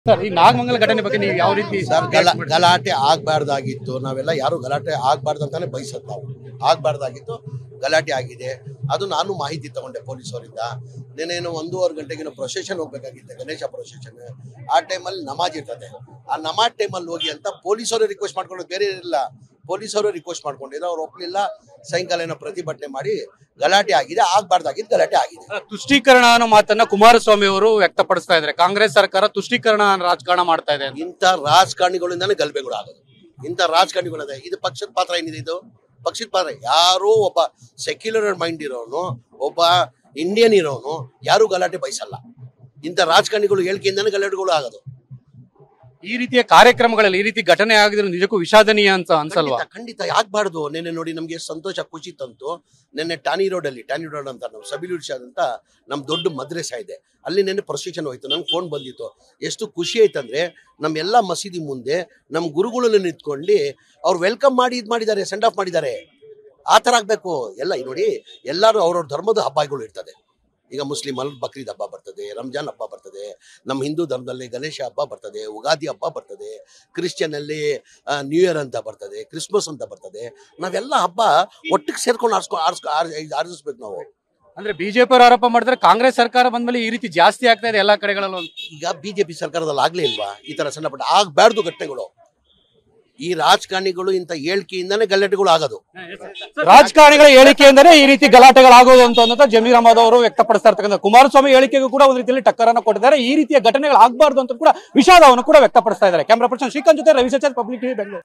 Sir ಈ ನಾಗಮಂಗಲ ಘಟನೆ ಬಗ್ಗೆ ನೀವು ಯಾವ ರೀತಿ ಸರ್ ಗಲ ಗಲಾಟೆ ಆಗ್ಬಾರ್ದಾಗಿತ್ತು ನಾವೆಲ್ಲ ಯಾರು ಗಲಾಟೆ ಆಗ್ಬಾರ್ದು ಅಂತಾನೆ ಬಯಸದ್ ನಾವು ಆಗ್ಬಾರ್ದಾಗಿತ್ತು ಗಲಾಟೆ ಆಗಿದೆ ಅದು ನಾನು ಮಾಹಿತಿ ತಗೊಂಡೆ ಪೊಲೀಸವರಿಂದ ನೆನೇನು ಒಂದೂವರೆ ಗಂಟೆಗಿನ ಪ್ರೊಸೆಷನ್ ಹೋಗ್ಬೇಕಾಗಿತ್ತು ಗಣೇಶ ಪ್ರೊಸೆಷನ್ ಆ ಟೈಮಲ್ಲಿ ನಮಾಜ್ ಇರ್ತದೆ ಆ ನಮಾಜ್ ಟೈಮಲ್ಲಿ ಹೋಗಿ ಅಂತ ಪೊಲೀಸರು ರಿಕ್ವೆಸ್ಟ್ ಮಾಡ್ಕೊಂಡು ಬೇರೆ ಇಲ್ಲ ಪೊಲೀಸರು ರಿಕ್ವೆಸ್ಟ್ ಮಾಡ್ಕೊಂಡಿದ್ರು ಅವ್ರು ಒಪ್ಲಿಲ್ಲ ಸಾಯಂಕಾಲ ಏನೋ ಪ್ರತಿಭಟನೆ ಮಾಡಿ ಗಲಾಟೆ ಆಗಿದೆ ಆಗ್ಬಾರ್ದಾಗಿದ್ದು ಗಲಾಟೆ ಆಗಿದೆ ತುಷ್ಟೀಕರಣ ಅನ್ನೋ ಮಾತನ್ನ ಕುಮಾರಸ್ವಾಮಿ ಅವರು ವ್ಯಕ್ತಪಡಿಸ್ತಾ ಇದ್ದಾರೆ ಕಾಂಗ್ರೆಸ್ ಸರ್ಕಾರ ತುಷ್ಟೀಕರಣ ರಾಜಕಾರಣ ಮಾಡ್ತಾ ಇದೆ ಅಂತ. ಇಂಥ ರಾಜಕಾರಣಿಗಳಿಂದಾನೇ ಗಲಭೆಗಳು ಆಗೋದು ಇಂಥ ರಾಜಕಾರಣಿಗಳಿದೆ ಇದು ಪಕ್ಷದ ಪಾತ್ರ ಏನಿದೆ ಇದು ಪಕ್ಷದ ಪಾತ್ರ ಯಾರೋ ಒಬ್ಬ ಸೆಕ್ಯುಲರ್ ಮೈಂಡ್ ಇರೋನು ಒಬ್ಬ ಇಂಡಿಯನ್ ಇರೋನು ಯಾರು ಗಲಾಟೆ ಬಯಸಲ್ಲ ಇಂಥ ರಾಜಕಾರಣಿಗಳು ಹೇಳಿಕೆಯಿಂದಾನೇ ಗಲಾಟೆಗಳು ಆಗೋದು ಈ ರೀತಿಯ ಕಾರ್ಯಕ್ರಮಗಳಲ್ಲಿ ಈ ರೀತಿ ಘಟನೆ ಆಗಿದ್ರೆ ನಿಜಕ್ಕೂ ವಿಷಾದನೀಯ ಅಂತ ಅನ್ಸಲ್ವಾ ಖಂಡಿತ ಖಂಡಿತ ಯಾಕಬಾರ್ದು ನೆನ್ನೆ ನೋಡಿ ನಮ್ಗೆ ಎಷ್ಟು ಸಂತೋಷ ಖುಷಿ ತಂತು ನೆನ್ನೆ ಟಾನಿ ರೋಡ್ ಅಲ್ಲಿ ಟಾನಿ ರೋಡ್ ಅಂತ ನಾವು ಸಬಿಲೂರ್ ಶಾದ್ ಅಂತ ನಮ್ ದೊಡ್ಡ ಮದ್ರೆಸ ಇದೆ ಅಲ್ಲಿ ನೆನ್ನೆ ಪ್ರೊಸೆಷನ್ ಹೋಯ್ತು ನಂಗೆ ಫೋನ್ ಬಂದಿತ್ತು ಎಷ್ಟು ಖುಷಿ ಆಯ್ತಂದ್ರೆ ನಮ್ಮ ಎಲ್ಲ ಮಸೀದಿ ಮುಂದೆ ನಮ್ಮ ಗುರುಗಳನ್ನು ನಿಂತ್ಕೊಂಡು ಅವ್ರು ವೆಲ್ಕಮ್ ಮಾಡಿ ಇದು ಮಾಡಿದ್ದಾರೆ ಸೆಂಡ್ ಆಫ್ ಮಾಡಿದ್ದಾರೆ ಆ ಥರ ಆಗ್ಬೇಕು ಎಲ್ಲ ಈ ನೋಡಿ ಎಲ್ಲರೂ ಅವ್ರವ್ರ ಧರ್ಮದ ಹಬ್ಬಗಳು ಇರ್ತದೆ ಈಗ ಮುಸ್ಲಿಂ ಅಲ್ಲಿ ಬಕ್ರೀದ್ ಹಬ್ಬ ಬರ್ತದೆ ರಂಜಾನ್ ಹಬ್ಬ ಬರ್ತದೆ ನಮ್ಮ ಹಿಂದೂ ಧರ್ಮದಲ್ಲಿ ಗಣೇಶ ಹಬ್ಬ ಬರ್ತದೆ ಉಗಾದಿ ಹಬ್ಬ ಬರ್ತದೆ ಕ್ರಿಶ್ಚಿಯನ್ ಅಲ್ಲಿ ನ್ಯೂ ಇಯರ್ ಅಂತ ಬರ್ತದೆ ಕ್ರಿಸ್ಮಸ್ ಅಂತ ಬರ್ತದೆ ನಾವೆಲ್ಲ ಹಬ್ಬ ಒಟ್ಟಿಗೆ ಸೇರ್ಕೊಂಡು ಆರಿಸ್ಕೊ ಆರಿಸ್ಕೊ ಆರಿಸ್ಬೇಕು ನಾವು ಅಂದ್ರೆ ಬಿಜೆಪಿ ಅವರು ಆರೋಪ ಮಾಡಿದ್ರೆ ಕಾಂಗ್ರೆಸ್ ಸರ್ಕಾರ ಬಂದ್ಮೇಲೆ ಈ ರೀತಿ ಜಾಸ್ತಿ ಆಗ್ತಾ ಇದೆ ಎಲ್ಲಾ ಕಡೆಗಳಲ್ಲೂ ಅಂತ. ಈಗ ಬಿಜೆಪಿ ಸರ್ಕಾರದಲ್ಲಿ ಆಗ್ಲೇ ಇಲ್ವಾ ಈ ತರ ಸಣ್ಣ ಪುಟ್ಟ ಆಗ್ಬಾರ್ದು ಘಟನೆಗಳು ಈ ರಾಜಕಾರಣಿಗಳು ಇಂಥ ಹೇಳಿಕೆಯಿಂದಾನೇ ಗಲಾಟೆಗಳು ಆಗೋದು ರಾಜಕಾರಣಿಗಳ ಹೇಳಿಕೆಯಿಂದಲೇ ಈ ರೀತಿ ಗಲಾಟೆಗಳಾಗೋದು ಅಂತ ಅನ್ನೋದು ಜಮೀರ್ ಅಹಮದ್ ಅವರು ವ್ಯಕ್ತಪಡಿಸ್ತಾ ಇರ್ತಕ್ಕಂಥ ಕುಮಾರಸ್ವಾಮಿ ಹೇಳಿಕೆಗೂ ಕೂಡ ಒಂದು ರೀತಿಯಲ್ಲಿ ಟಕ್ಕರನ್ನ ಕೊಟ್ಟಿದ್ದಾರೆ ಈ ರೀತಿಯ ಘಟನೆಗಳು ಆಗಬಾರ್ದು ಅಂತ ಕೂಡ ವಿಷಾದವನ್ನು ಕೂಡ ವ್ಯಕ್ತಪಡಿಸ್ತಾ ಇದ್ದಾರೆ ಕ್ಯಾಮರಾ ಪರ್ಸನ್ ಶ್ರೀಕಾಂತ್ ಜೊತೆ ರವಿ ಸಚರ್ ಪಬ್ಲಿಕ್ ಟಿವಿ ಬೆಂಗಳೂರು